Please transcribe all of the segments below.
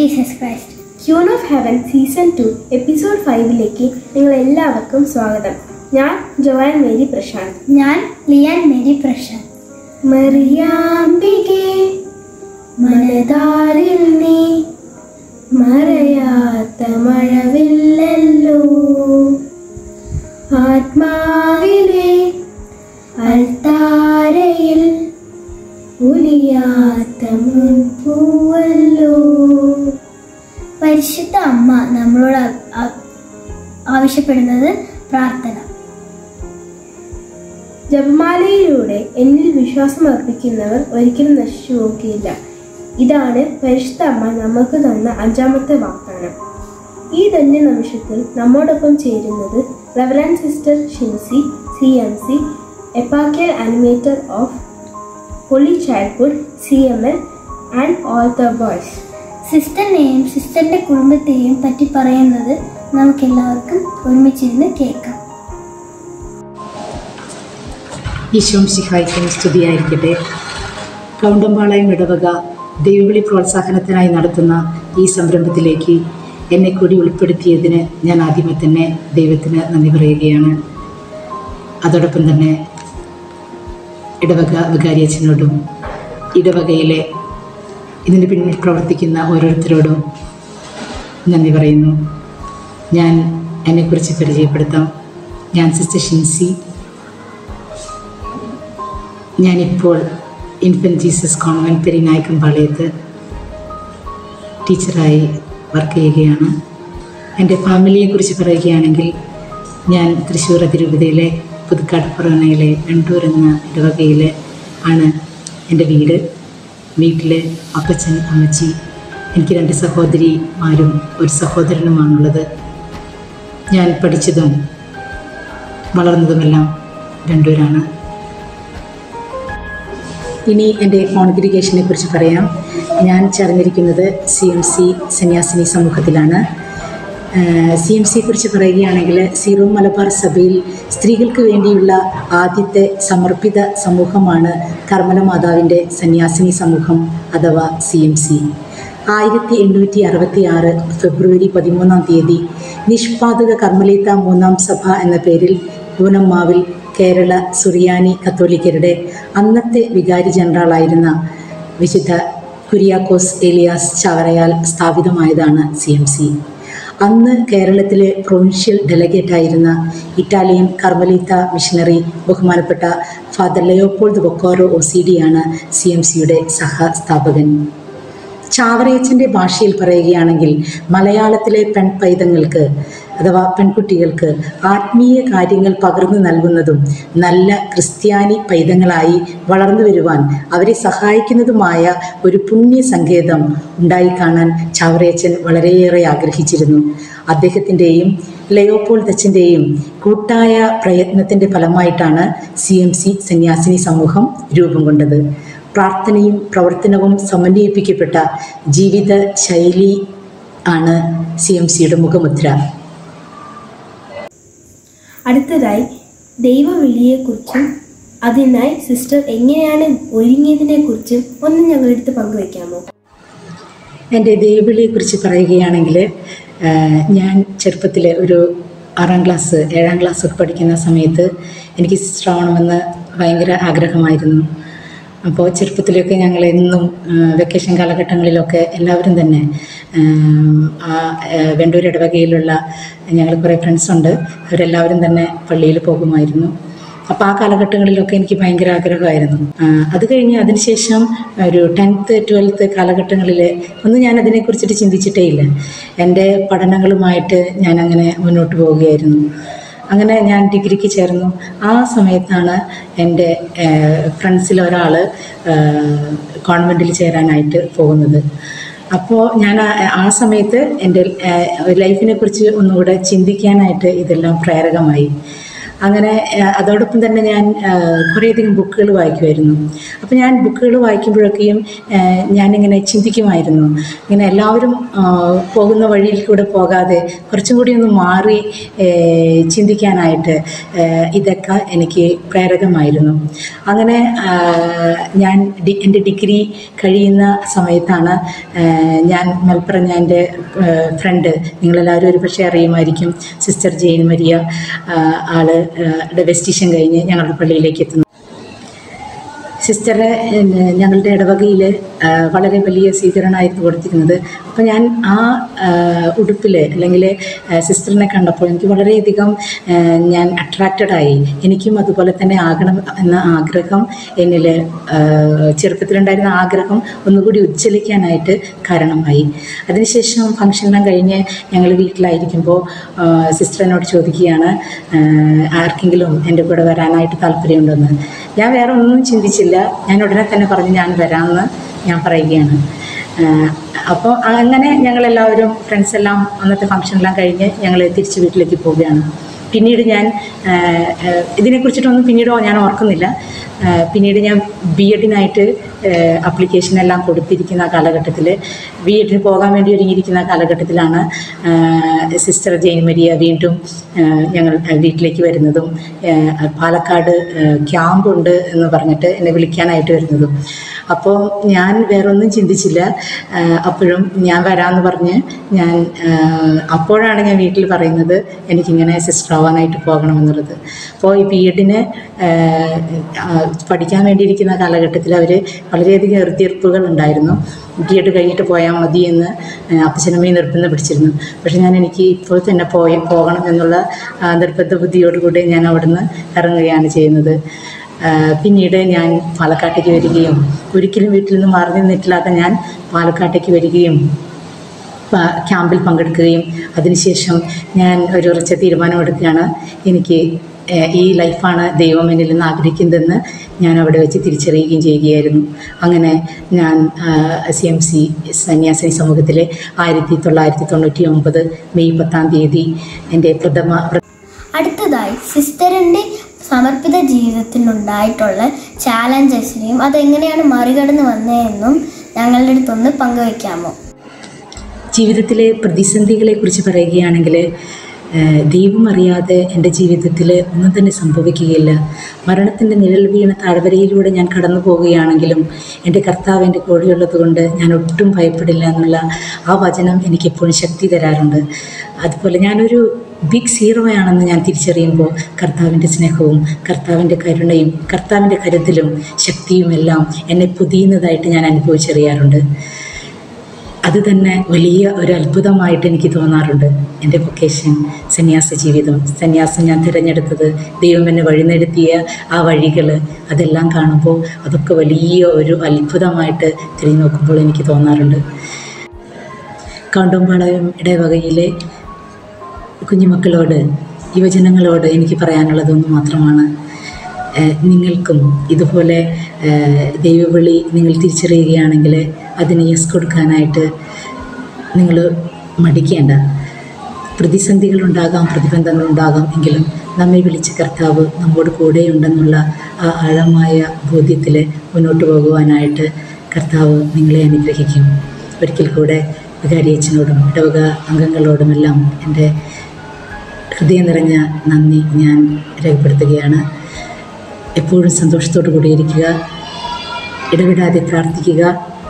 Jesus Christ queen of heaven season two episode ഫൈവിലേക്ക് നിങ്ങൾ എല്ലാവർക്കും സ്വാഗതം ഞാൻ ജോയാൻ മേരി പ്രശാന്ത് ഞാൻ ലിയാൻ മേരി പ്രശാന്ത് മറിയാമ്പികെ മനതാരിൽ നീ മറയാത്ത മഴവില്ലല്ലോ ആത്മാവിലെ അൽത്താരയിൽ ഉലിയാത്ത മുൻപൂവല്ലോ പരിശുദ്ധ അമ്മ നമ്മളോട് ആ- ആ- ആവശ്യപ്പെടുന്നത് പ്രാർത്ഥന ജപമാലയിലൂടെ എന്നിൽ വിശ്വാസം അർപ്പിക്കുന്നവർ ഒരിക്കലും നശിച്ചു പോകില്ല ഇതാണ് പരിശുദ്ധ അമ്മ നമുക്ക് തന്ന അഞ്ചാമത്തെ വാഗ്ദാനം ഈ ധന്യ നിമിഷത്തിൽ നമ്മോടൊപ്പം ചേരുന്നത് reverend sister Shincy C M C eparchial animator of holy childhood C M L and all the boys സിസ്റ്ററിനെയും സിസ്റ്ററിന്റെ കുടുംബത്തെയും പറ്റി പറയുന്നത് നമുക്ക് എല്ലാവർക്കും ഒരുമിച്ചിരുന്ന് കേൾക്കാം ഈശോം ശിഹായ്ക്കും സ്തുതിയായിരിക്കട്ടെ കൗണ്ടമ്പാളയം ഇടവക ദൈവവിളി പ്രോത്സാഹനത്തിനായി നടത്തുന്ന ഈ സംരംഭത്തിലേക്ക് എന്നെ കൂടി ഉൾപ്പെടുത്തിയതിന് ഞാൻ ആദ്യമേ തന്നെ ദൈവത്തിന് നന്ദി പറയുകയാണ് അതോടൊപ്പം തന്നെ ഇടവക വികാരിയച്ഛനോടും ഇടവകയിലെ ഇതിന് പിന്നിൽ പ്രവർത്തിക്കുന്ന ഓരോരുത്തരോടും നന്ദി പറയുന്നു ഞാൻ എന്നെക്കുറിച്ച് പരിചയപ്പെടുത്താം ഞാൻ സിസ്റ്റർ ഷിൻസി ഞാനിപ്പോൾ ഇൻഫൻറ്റ് ജീസസ് കോൺവെൻറ്റ് പെരിനായക്കമ്പാളയത്ത് ടീച്ചറായി വർക്ക് ചെയ്യുകയാണ് എൻ്റെ ഫാമിലിയെക്കുറിച്ച് പറയുകയാണെങ്കിൽ ഞാൻ തൃശ്ശൂർ അതിരൂപതയിലെ പുതുക്കാട് പുറമണയിലെ എണ്ടൂർ എന്ന ഇടവകയിൽ ആണ് എൻ്റെ വീട് വീട്ടിൽ അപ്പച്ചൻ അമ്മച്ചി എനിക്ക് രണ്ട് സഹോദരിമാരും ഒരു സഹോദരനുമാണുള്ളത് ഞാൻ പഠിച്ചതും വളർന്നതുമെല്ലാം രണ്ടൂരാണ് ഇനി എൻ്റെ കോൺഗ്രിഗേഷനെ കുറിച്ച് പറയാം ഞാൻ ചേർന്നിരിക്കുന്നത് സി എം സി സന്യാസിനി സമൂഹത്തിലാണ് സി എം സിയെ കുറിച്ച് പറയുകയാണെങ്കിൽ സീറോ മലബാർ സഭയിൽ സ്ത്രീകൾക്ക് വേണ്ടിയുള്ള ആദ്യത്തെ സമർപ്പിത സമൂഹമാണ് കർമ്മല മാതാവിൻ്റെ സന്യാസിനി സമൂഹം അഥവാ സി എം സി ആയിരത്തി എണ്ണൂറ്റി അറുപത്തി ആറ് ഫെബ്രുവരി പതിമൂന്നാം തീയതി നിഷ്പാതക കർമ്മലീത്ത മൂന്നാം സഭ എന്ന പേരിൽ പൂനമ്മാവിൽ കേരള സുറിയാനി കത്തോലിക്കരുടെ അന്നത്തെ വികാരി ജനറലായിരുന്ന വിശുദ്ധ കുര്യാക്കോസ് ഏലിയാസ് ചാവറയാൽ സ്ഥാപിതമായതാണ് സി എം സി അന്ന് കേരളത്തിലെ പ്രൊവിൻഷ്യൽ ഡെലഗേറ്റായിരുന്ന ഇറ്റാലിയൻ കർമ്മലീത്ത മിഷണറി ബഹുമാനപ്പെട്ട father Leopold Beccaro O C ഡിയാണ് സി എം സിയുടെ സഹസ്ഥാപകൻ ചാവറയച്ചൻ്റെ ഭാഷയിൽ പറയുകയാണെങ്കിൽ മലയാളത്തിലെ പെൺപൈതങ്ങൾക്ക് അഥവാ പെൺകുട്ടികൾക്ക് ആത്മീയ കാര്യങ്ങൾ പകർന്നു നൽകുന്നതും നല്ല ക്രിസ്ത്യാനി പൈതങ്ങളായി വളർന്നു വരുവാൻ അവരെ സഹായിക്കുന്നതുമായ ഒരു പുണ്യ സങ്കേതം ഉണ്ടായിക്കാണാൻ ചാവറയച്ചൻ വളരെയേറെ ആഗ്രഹിച്ചിരുന്നു അദ്ദേഹത്തിൻ്റെയും ലയോപോൾ തച്ചൻ്റെയും കൂട്ടായ പ്രയത്നത്തിൻ്റെ ഫലമായിട്ടാണ് സി എം സി സന്യാസിനി സമൂഹം രൂപം കൊണ്ടത് പ്രാർത്ഥനയും പ്രവർത്തനവും സമന്വയിപ്പിക്കപ്പെട്ട ജീവിത ശൈലി ആണ് സി എം സിയുടെ മുഖമുദ്ര അടുത്തതായി ദൈവവിളിയെക്കുറിച്ചും അതിനായി സിസ്റ്റർ എങ്ങനെയാണ് ഒരുങ്ങിയതിനെക്കുറിച്ചും ഒന്ന് ഞങ്ങളെടുത്ത് പങ്കുവയ്ക്കാമോ എൻ്റെ ദൈവവിളിയെക്കുറിച്ച് പറയുകയാണെങ്കിൽ ആ, ഞാൻ ചെറുപ്പത്തിൽ ഒരു ആറാം ക്ലാസ് ഏഴാം ക്ലാസ് ഒക്കെ പഠിക്കുന്ന സമയത്ത് എനിക്ക് സിസ്റ്റർ ആവണമെന്ന് ഭയങ്കര ആഗ്രഹമായിരുന്നു അപ്പോൾ ചെറുപ്പത്തിലൊക്കെ ഞങ്ങൾ എന്നും വെക്കേഷൻ കാലഘട്ടങ്ങളിലൊക്കെ എല്ലാവരും തന്നെ ആ, ആ ആ, വെണ്ടൂർ ഇടവകയിലുള്ള ഞങ്ങൾ കുറേ ഫ്രണ്ട്സുണ്ട് അവരെല്ലാവരും തന്നെ പള്ളിയിൽ പോകുമായിരുന്നു അപ്പോൾ ആ കാലഘട്ടങ്ങളിലൊക്കെ എനിക്ക് ഭയങ്കര ആഗ്രഹമായിരുന്നു ആ, അത് കഴിഞ്ഞ് അതിനുശേഷം ഒരു ടെൻത്ത് ട്വൽത്ത് കാലഘട്ടങ്ങളിൽ ഒന്നും ഞാൻ അതിനെക്കുറിച്ചിട്ട് ചിന്തിച്ചിട്ടേ ഇല്ല എൻ്റെ പഠനങ്ങളുമായിട്ട് ഞാൻ അങ്ങനെ മുന്നോട്ട് പോവുകയായിരുന്നു അങ്ങനെ ഞാൻ ഡിഗ്രിക്ക് ചേർന്നു ആ സമയത്താണ് എൻ്റെ ഫ്രണ്ട്സിൽ ഒരാൾ കോൺവെൻറ്റിൽ ചേരാനായിട്ട് പോകുന്നത് അപ്പോൾ ഞാൻ ആ- ആ സമയത്ത് എൻ്റെ ലൈഫിനെ കുറിച്ച് ഒന്നുകൂടെ ചിന്തിക്കാനായിട്ട് ഇതെല്ലാം പ്രേരകമായി അങ്ങനെ ആ, അതോടൊപ്പം തന്നെ ഞാൻ ആ, കുറേയധികം ബുക്കുകൾ വായിക്കുമായിരുന്നു അപ്പോൾ ഞാൻ ബുക്കുകൾ വായിക്കുമ്പോഴൊക്കെയും ആ, ഞാനിങ്ങനെ ചിന്തിക്കുമായിരുന്നു ഇങ്ങനെ എല്ലാവരും ആ, പോകുന്ന വഴിയിൽ കൂടെ പോകാതെ കുറച്ചും കൂടി ഒന്ന് മാറി ഏ, ചിന്തിക്കാനായിട്ട് ഏ, ഇതൊക്കെ എനിക്ക് പ്രേരകമായിരുന്നു അങ്ങനെ ആ, ഞാൻ ഡി എൻ്റെ ഡിഗ്രി കഴിയുന്ന സമയത്താണ് ആ, ഞാൻ മലപ്പുറം ഞാൻ എൻ്റെ ഫ്രണ്ട് നിങ്ങളെല്ലാവരും ഒരു പക്ഷേ അറിയുമായിരിക്കും സിസ്റ്റർ ജെയിൻ മരിയ ആ, ആള് വെസ്റ്റീഷൻ കഴിഞ്ഞ് ഞങ്ങളുടെ പള്ളിയിലേക്ക് എത്തുന്നു സിസ്റ്ററെ ഞങ്ങളുടെ ഇടവകയിൽ വളരെ വലിയ സ്വീകരണമായിരുന്നു കൊടുത്തിരുന്നത് അപ്പോൾ ഞാൻ ആ ഉടുപ്പിൽ അല്ലെങ്കിൽ സിസ്റ്ററിനെ കണ്ടപ്പോൾ എനിക്ക് വളരെയധികം ആ, ഞാൻ അട്രാക്റ്റഡ് ആയി എനിക്കും അതുപോലെ തന്നെ ആകണം എന്ന ആഗ്രഹം എന്നിൽ ആ, ചെറുപ്പത്തിലുണ്ടായിരുന്ന ആഗ്രഹം ഒന്നുകൂടി ഉജ്ജ്വലിക്കാനായിട്ട് കാരണമായി അതിനുശേഷം ഫംഗ്ഷനെല്ലാം കഴിഞ്ഞ് ഞങ്ങൾ വീട്ടിലായിരിക്കുമ്പോൾ ആ, സിസ്റ്റർ എന്നോട് ചോദിക്കുകയാണ് ആ, ആർക്കെങ്കിലും എൻ്റെ കൂടെ വരാനായിട്ട് താല്പര്യമുണ്ടെന്ന് ഞാൻ വേറെ ഒന്നും ചിന്തിച്ചില്ല ഞാൻ ഉടനെ തന്നെ പറഞ്ഞു ഞാൻ വരാമെന്ന് ഞാൻ പറയുകയാണ് അപ്പോൾ അങ്ങനെ ഞങ്ങളെല്ലാവരും ഫ്രണ്ട്സ് എല്ലാം അന്നത്തെ ഫംഗ്ഷനെല്ലാം കഴിഞ്ഞ് ഞങ്ങൾ തിരിച്ച് വീട്ടിലേക്ക് പോവുകയാണ് പിന്നീട് ഞാൻ ആ, ആ, ഇതിനെക്കുറിച്ചിട്ടൊന്നും പിന്നീട് ഞാൻ ഓർക്കുന്നില്ല ആ, പിന്നീട് ഞാൻ ബി എഡിനായിട്ട് അപ്ലിക്കേഷൻ എല്ലാം കൊടുത്തിരിക്കുന്ന കാലഘട്ടത്തിൽ ബി എഡിന് പോകാൻ വേണ്ടി ഒരുങ്ങിയിരിക്കുന്ന കാലഘട്ടത്തിലാണ് ആ, സിസ്റ്റർ ജെയിൻ മരിയ വീണ്ടും ആ, ഞങ്ങൾ വീട്ടിലേക്ക് വരുന്നതും ആ, പാലക്കാട് ക്യാമ്പുണ്ട് എന്ന് പറഞ്ഞിട്ട് എന്നെ വിളിക്കാനായിട്ട് വരുന്നതും അപ്പോൾ ഞാൻ വേറൊന്നും ചിന്തിച്ചില്ല ആ, അപ്പോഴും ഞാൻ വരാമെന്ന് പറഞ്ഞ് ഞാൻ ആ, അപ്പോഴാണ് ഞാൻ വീട്ടിൽ പറയുന്നത് എനിക്കിങ്ങനെ സിസ്റ്റർ ആവാനായിട്ട് പോകണമെന്നുള്ളത് അപ്പോൾ ഈ ബി എഡിന് പഠിക്കാൻ വേണ്ടിയിരിക്കുന്ന കാലഘട്ടത്തിൽ അവർ വളരെയധികം എറുത്തീർപ്പുകൾ ഉണ്ടായിരുന്നു ബി എഡ് കഴിഞ്ഞിട്ട് പോയാൽ മതി എന്ന് അപ്പച്ചനമ്മയും നിർബന്ധം പിടിച്ചിരുന്നു പക്ഷേ ഞാൻ എനിക്ക് ഇപ്പോൾ തന്നെ പോയ പോകണം എന്നുള്ള ആ, നിർബന്ധ ബുദ്ധിയോടുകൂടി ഞാൻ അവിടുന്ന് ഇറങ്ങുകയാണ് ചെയ്യുന്നത് ആ, പിന്നീട് ഞാൻ പാലക്കാട്ടേക്ക് വരികയും ഒരിക്കലും വീട്ടിൽ നിന്ന് മാറി നിന്നിട്ടില്ലാത്ത ഞാൻ പാലക്കാട്ടേക്ക് വരികയും പ- ക്യാമ്പിൽ പങ്കെടുക്കുകയും അതിനുശേഷം ഞാൻ ഒരു ഉറച്ച തീരുമാനമെടുക്കുകയാണ് എനിക്ക് ഏഹ്, ഈ ലൈഫാണ് ദൈവം എന്നിൽ നിന്ന് ആഗ്രഹിക്കുന്നതെന്ന് ഞാൻ അവിടെ വെച്ച് തിരിച്ചറിയുകയും ചെയ്യുകയായിരുന്നു അങ്ങനെ ഞാൻ സി എം സി സന്യാസിനി സമൂഹത്തിലെ ആയിരത്തി തൊള്ളായിരത്തി തൊണ്ണൂറ്റി ഒമ്പത് മെയ് പത്താം തീയതി എൻ്റെ പ്രഥമ അടുത്തതായി സിസ്റ്ററിൻ്റെ സമർപ്പിത ജീവിതത്തിനുണ്ടായിട്ടുള്ള ചാലഞ്ചസിനെയും അതെങ്ങനെയാണ് മറികടന്ന് വന്നതെന്നും ഞങ്ങളുടെ അടുത്തൊന്ന് പങ്കുവയ്ക്കാമോ ജീവിതത്തിലെ പ്രതിസന്ധികളെക്കുറിച്ച് പറയുകയാണെങ്കിൽ ഏഹ്, ദൈവം അറിയാതെ എൻ്റെ ജീവിതത്തിൽ ഒന്നും തന്നെ സംഭവിക്കുകയില്ല മരണത്തിൻ്റെ നിഴൽ വീണ താഴ്വരയിലൂടെ ഞാൻ കടന്നു പോവുകയാണെങ്കിലും എൻ്റെ കർത്താവ് എൻ്റെ കൂടെയുള്ളത് കൊണ്ട് ഞാൻ ഒട്ടും ഭയപ്പെടില്ല എന്നുള്ള ആ വചനം എനിക്കെപ്പോഴും ശക്തി തരാറുണ്ട് അതുപോലെ ഞാനൊരു ബിഗ് സീറോയാണെന്ന് ഞാൻ തിരിച്ചറിയുമ്പോൾ കർത്താവിൻ്റെ സ്നേഹവും കർത്താവിൻ്റെ കരുണയും കർത്താവിൻ്റെ കരുതലും ശക്തിയുമെല്ലാം എന്നെ പുതിയുന്നതായിട്ട് ഞാൻ അനുഭവിച്ചറിയാറുണ്ട് അത് തന്നെ വലിയ ഒരു അത്ഭുതമായിട്ട് എനിക്ക് തോന്നാറുണ്ട് എൻ്റെ വൊക്കേഷൻ സന്യാസ ജീവിതം സന്യാസം ഞാൻ തിരഞ്ഞെടുത്തത് ദൈവം എന്നെ വഴിനടത്തിയ ആ വഴികൾ അതെല്ലാം കാണുമ്പോൾ അതൊക്കെ വലിയ ഒരു അത്ഭുതമായിട്ട് തിരിഞ്ഞു നോക്കുമ്പോൾ എനിക്ക് തോന്നാറുണ്ട് കൗണ്ടമ്പാളയം ഇടവകയിലെ കുഞ്ഞുമക്കളോട് യുവജനങ്ങളോട് എനിക്ക് പറയാനുള്ളതൊന്നു മാത്രമാണ് ഏഹ് നിങ്ങൾക്കും ഇതുപോലെ ഏഹ് ദൈവവിളി നിങ്ങൾ തിരിച്ചറിയുകയാണെങ്കിൽ അതിന് യെസ് കൊടുക്കാനായിട്ട് നിങ്ങൾ മടിക്കേണ്ട പ്രതിസന്ധികളുണ്ടാകാം പ്രതിബന്ധങ്ങളുണ്ടാകാം എങ്കിലും നമ്മെ വിളിച്ച കർത്താവ് നമ്മോട് കൂടെയുണ്ടെന്നുള്ള ആ ആഴമായ ബോധ്യത്തിൽ മുന്നോട്ട് പോകുവാനായിട്ട് കർത്താവ് നിങ്ങളെ അനുഗ്രഹിക്കും ഒരിക്കൽ കൂടെ വികാരിയച്ഛനോടും ഇടവക അംഗങ്ങളോടുമെല്ലാം എൻ്റെ ഹൃദയം നിറഞ്ഞ നന്ദി ഞാൻ രേഖപ്പെടുത്തുകയാണ് എപ്പോഴും സന്തോഷത്തോടു കൂടിയിരിക്കുക ഇടവിടാതെ പ്രാർത്ഥിക്കുക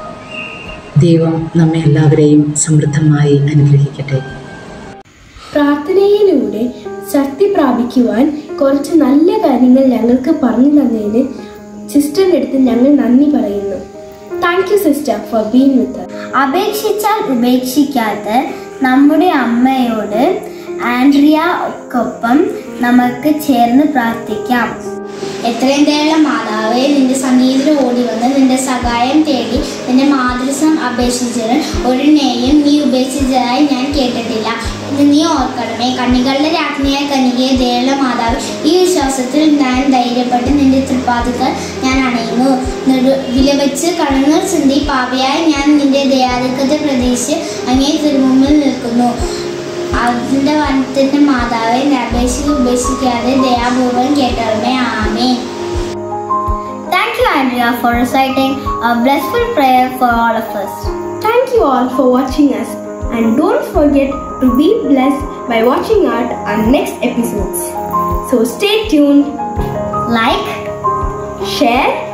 ദൈവം നമ്മെ എല്ലാവരെയും സമൃദ്ധമായി അനുഗ്രഹിക്കട്ടെ പ്രാർത്ഥനയിലൂടെ ശക്തി പ്രാപിക്കുവാൻ കുറച്ച് നല്ല കാര്യങ്ങൾ ഞങ്ങൾക്ക് പറഞ്ഞു തന്നതിന് സിസ്റ്ററിൻ്റെ അടുത്ത് ഞങ്ങൾ നന്ദി പറയുന്നു thank you sister for being with അപേക്ഷിച്ചാൽ ഉപേക്ഷിക്കാത്ത നമ്മുടെ അമ്മയോട് ആൻഡ്രിയ ഒക്കൊപ്പം നമുക്ക് ചേർന്ന് പ്രാർത്ഥിക്കാം എത്രയും ദയുള്ള മാതാവേ നിന്റെ സന്നിധിയിൽ ഓടി വന്ന് നിന്റെ സഹായം തേടി നിന്റെ മാതൃസം അപേക്ഷിച്ചവൻ ഒരു നെയ്യും നീ ഉപേക്ഷിച്ചതായി ഞാൻ കേട്ടിട്ടില്ല ഇത് നീ ഓർക്കണമേ കണ്ണികളുടെ രാജ്ഞിയായ കനികയെ ദയുള്ള മാതാവ് ഈ വിശ്വാസത്തിൽ ഞാൻ ധൈര്യപ്പെട്ട് നിന്റെ തൃപ്പാതുക്കൾ ഞാൻ അണയുന്നു നെടു വിലവെച്ച് കണ്ണുനീർ ചിന്തി പാപയായി ഞാൻ നിന്റെ ദയാധിക്യത്തെ പ്രതീക്ഷിച്ച് അങ്ങേ തിരുമുമ്പിൽ നിൽക്കുന്നു അതിൻ്റെ വനത്തിൻ്റെ മാതാവെ എന്നെ അപേക്ഷിച്ച് ഉപേക്ഷിക്കാതെ ദയാപൂർവം കേട്ടോളമേ ആമേ Thank you, Andrea, for reciting a blissful prayer for all of us. Thank you all for watching us and don't forget to be blessed by watching out our next episodes. So stay tuned, Like, share